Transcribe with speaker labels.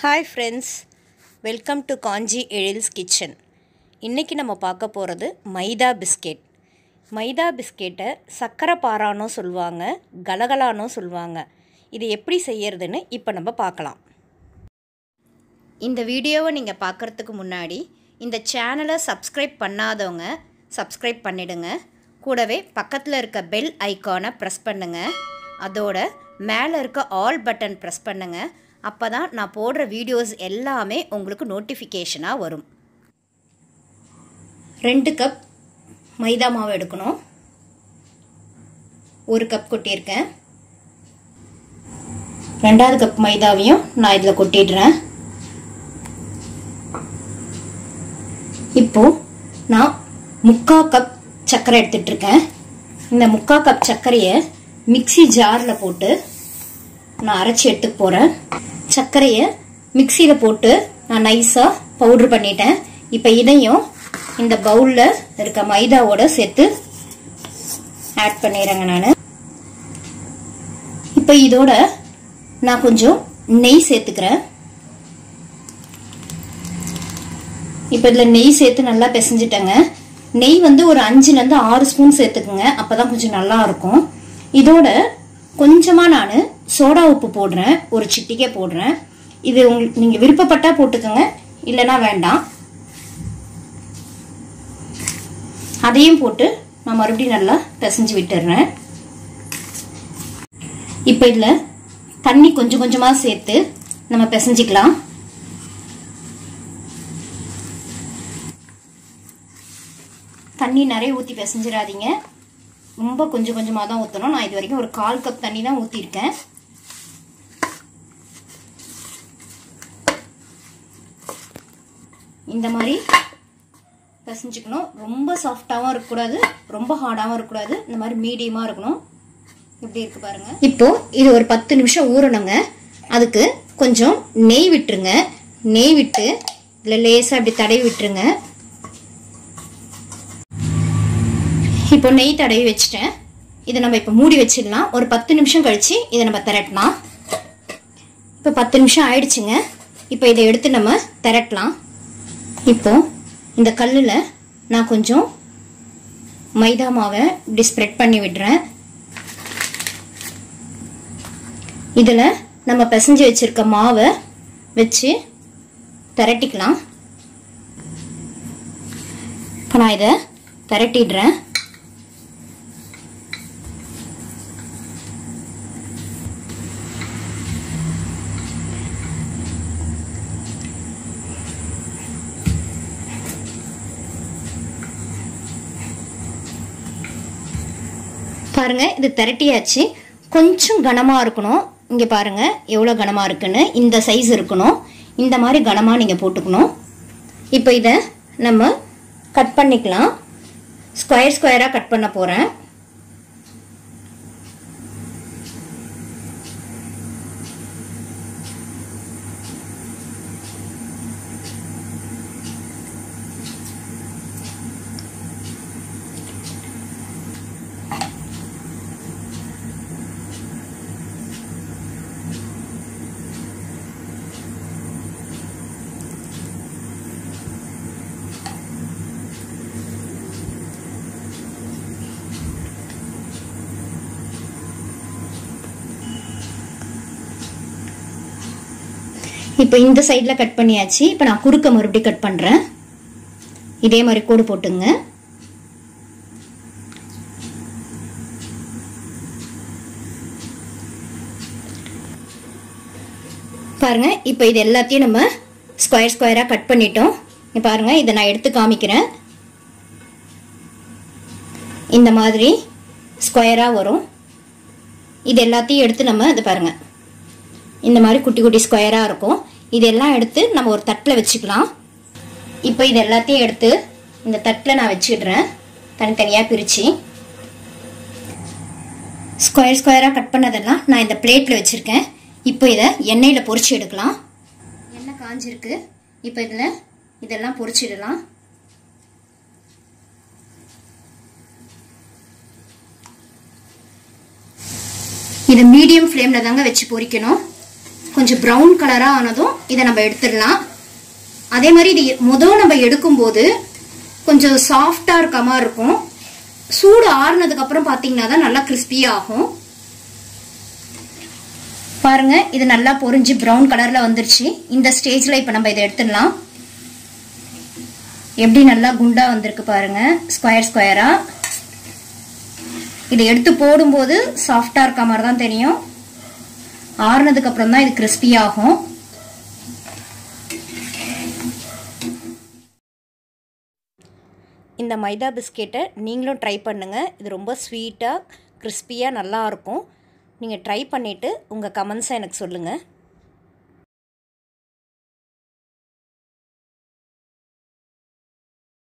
Speaker 1: hi friends welcome to Kanchi Ezhil's kitchen இன்றைக்கி நம்ம பார்க்க போகிறது மைதா பிஸ்கெட் மைதா பிஸ்கெட்டை சக்கரை பாறானோ சொல்லுவாங்க கலகலானோ சொல்லுவாங்க இது எப்படி செய்யறதுன்னு இப்போ நம்ம பார்க்கலாம் இந்த வீடியோவை நீங்கள் பார்க்குறதுக்கு முன்னாடி இந்த சேனலை சப்ஸ்கிரைப் பண்ணாதவங்க சப்ஸ்கிரைப் பண்ணிடுங்க கூடவே பக்கத்தில் இருக்க பெல் ஐக்கானை ப்ரெஸ் பண்ணுங்கள் அதோட மேலே இருக்க ஆல் பட்டன் ப்ரெஸ் பண்ணுங்கள் அப்போ தான் நான் போடுற வீடியோஸ் எல்லாமே உங்களுக்கு நோட்டிஃபிகேஷனாக வரும் ரெண்டு கப் மைதா மாவு எடுக்கணும் ஒரு கப் கொட்டியிருக்கேன் ரெண்டாவது கப் மைதாவையும் நான் இதில் கொட்டிடுறேன் இப்போ நான் முக்கா கப் சர்க்கரை எடுத்துட்ருக்கேன் இந்த முக்கா கப் சர்க்கரையை மிக்சி ஜாரில் போட்டு நான் அரைச்சி எடுத்துக்க போகிறேன் சர்க்கரையை மிக்சியில் போட்டு நான் நைஸாக பவுட்ரு பண்ணிட்டேன் இப்போ இதையும் இந்த பவுலில் இருக்க மைதாவோட சேர்த்து ஆட் பண்ணிடுறேங்க நான் இப்போ இதோட நான் கொஞ்சம் நெய் சேர்த்துக்கிறேன் இப்போ இதில் நெய் சேர்த்து நல்லா பிசைஞ்சிட்டேங்க நெய் வந்து ஒரு அஞ்சுலேருந்து ஆறு ஸ்பூன் சேர்த்துக்குங்க அப்போ தான் கொஞ்சம் நல்லா இருக்கும் இதோட கொஞ்சமாக நான் சோடா உப்பு போடுறேன் ஒரு சிட்டிக்கே போடுறேன் இது உங்களுக்கு நீங்கள் விருப்பப்பட்டால் போட்டுக்கோங்க இல்லைன்னா வேண்டாம் அதையும் போட்டு நான் மறுபடியும் நல்லா பிசைஞ்சு விட்டுடுறேன் இப்போ இதில் தண்ணி கொஞ்சம் கொஞ்சமாக சேர்த்து நம்ம பிசைஞ்சிக்கலாம் தண்ணி நிறைய ஊற்றி பிசைஞ்சிடாதீங்க ரொம்ப கொஞ்சம் கொஞ்சமாக தான் ஊற்றணும் நான் இது வரைக்கும் ஒரு கால் கப் தண்ணி தான் ஊற்றிருக்கேன் இந்த மாதிரி பிசைஞ்சுக்கணும் ரொம்ப சாஃப்டாகவும் இருக்கக்கூடாது ரொம்ப ஹார்டாகவும் இருக்கக்கூடாது இந்த மாதிரி மீடியமாக இருக்கணும் எப்படி இருக்கு பாருங்க இப்போ இது ஒரு பத்து நிமிஷம் ஊறணுங்க அதுக்கு கொஞ்சம் நெய் விட்டுருங்க நெய் விட்டு இதில் லேசாக இப்படி தடவி விட்டுருங்க இப்போ நெய் தடவி வச்சுட்டேன் இதை நம்ம இப்போ மூடி வச்சிடலாம் ஒரு பத்து நிமிஷம் கழித்து இதை நம்ம திரட்டலாம் இப்போ பத்து நிமிஷம் ஆயிடுச்சுங்க இப்போ இதை எடுத்து நம்ம திரட்டலாம் இப்போ இந்த கல்லில் நான் கொஞ்சம் மைதா மாவை இப்படி ஸ்ப்ரெட் பண்ணி விடுறேன் இதில் நம்ம பிசைஞ்சு வச்சுருக்க மாவை வச்சு திரட்டிக்கலாம் இப்போ நான் இதை திரட்டிடுறேன் பாருங்க இது திரட்டியாச்சு கொஞ்சம் கனமாக இருக்கணும் இங்கே பாருங்க எவ்வளோ கனமாக இருக்குன்னு இந்த சைஸ் இருக்கணும் இந்த மாதிரி கனமாக நீங்கள் போட்டுக்கணும் இப்போ இதை நம்ம கட் பண்ணிக்கலாம் ஸ்கொயர் ஸ்கொயராக கட் பண்ண போகிறேன் இப்போ இந்த சைடில் கட் பண்ணியாச்சு இப்போ நான் குறுக்க மறுபடியும் கட் பண்ணுறேன் இதே மாதிரி கோடு போட்டுங்க பாருங்க இப்போ இது எல்லாத்தையும் நம்ம ஸ்கொயர் ஸ்கொயராக கட் பண்ணிட்டோம் பாருங்க இதை நான் எடுத்து காமிக்கிறேன் இந்த மாதிரி ஸ்கொயராக வரும் இது எல்லாத்தையும் எடுத்து நம்ம இது பாருங்கள் இந்த மாதிரி குட்டி குட்டி ஸ்கொயராக இருக்கும் இதெல்லாம் எடுத்து நம்ம ஒரு தட்டில் வச்சுக்கலாம் இப்போ இது எல்லாத்தையும் எடுத்து இந்த தட்டில் நான் வச்சிடுறேன் தனித்தனியாக பிரித்து ஸ்கொயர் ஸ்கொயராக கட் பண்ணதெல்லாம் நான் இந்த பிளேட்டில் வச்சுருக்கேன் இப்போ இதை எண்ணெயில் பொரிச்சு எடுக்கலாம் எண்ணெய் காஞ்சிருக்கு இப்போ இதில் இதெல்லாம் பொரிச்சிடலாம் இதை மீடியம் ஃப்ளேமில் தாங்க வச்சு பொரிக்கணும் கொஞ்சம் ப்ரௌன் கலராக ஆனதும் இதை நம்ம எடுத்துடலாம் அதே மாதிரி இது முதல் நம்ம எடுக்கும்போது கொஞ்சம் சாஃப்டாக இருக்க மாதிரி இருக்கும் சூடு ஆறுனதுக்கு அப்புறம் பார்த்தீங்கன்னா தான் நல்லா கிறிஸ்பி ஆகும் பாருங்க இது நல்லா பொரிஞ்சு ப்ரௌன் கலர்ல வந்துருச்சு இந்த ஸ்டேஜ்ல இப்போ நம்ம இதை எடுத்துடலாம் எப்படி நல்லா குண்டா வந்திருக்கு பாருங்க ஸ்கொயர் ஸ்கொயரா இதை எடுத்து போடும்போது சாஃப்டா இருக்க மாதிரி தான் தெரியும் ஆறுனதுக்கு அப்புறம் தான் இது கிறிஸ்பி ஆகும் இந்த மைதா பிஸ்கெட்டை நீங்களும் ட்ரை பண்ணுங்கள் இது ரொம்ப ஸ்வீட்டாக கிறிஸ்பியாக நல்லா இருக்கும் நீங்கள் ட்ரை பண்ணிவிட்டு உங்கள் கமெண்ட்ஸை எனக்கு சொல்லுங்கள்